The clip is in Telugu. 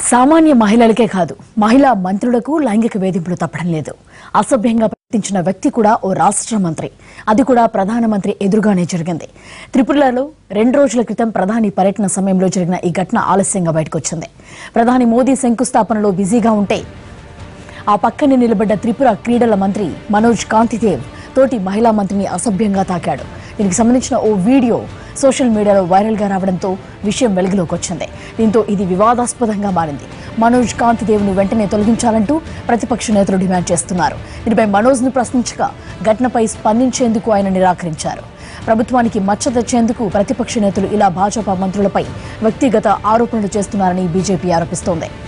సామాన్య మహిళలకే కాదు మహిళా మంత్రులకు లైంగిక వేధింపులు తప్పడం లేదు అసభ్యంగా ప్రవర్తించిన వ్యక్తి కూడా ఓ రాష్ట్ర మంత్రి అది కూడా ప్రధానమంత్రి ఎదురుగానే జరిగింది త్రిపురలో రెండు రోజుల క్రితం ప్రధాని పర్యటన సమయంలో జరిగిన ఈ ఘటన ఆలస్యంగా బయటకొచ్చింది ప్రధాని మోదీ శంకుస్థాపనలో బిజీగా ఉంటే ఆ పక్కనే నిలబడ్డ త్రిపుర క్రీడల మంత్రి మనోజ్ కాంతిదేవ్ తోటి మహిళా మంత్రిని అసభ్యంగా తాకాడు దీనికి సంబంధించిన ఓ వీడియో సోషల్ మీడియాలో వైరల్ గా రావడంతో విషయం వెలుగులోకి వచ్చింది దీంతో ఇది వివాదాస్పదంగా మారింది మనోజ్ కాంతిదేవ్ ను వెంటనే తొలగించాలంటూ ప్రతిపక్ష నేతలు డిమాండ్ చేస్తున్నారు దీనిపై మనోజ్ ను ప్రశ్నించగా ఘటనపై స్పందించేందుకు ఆయన నిరాకరించారు ప్రభుత్వానికి మచ్చ తెచ్చేందుకు ప్రతిపక్ష నేతలు ఇలా భాజపా మంత్రులపై వ్యక్తిగత ఆరోపణలు చేస్తున్నారని బీజేపీ ఆరోపిస్తోంది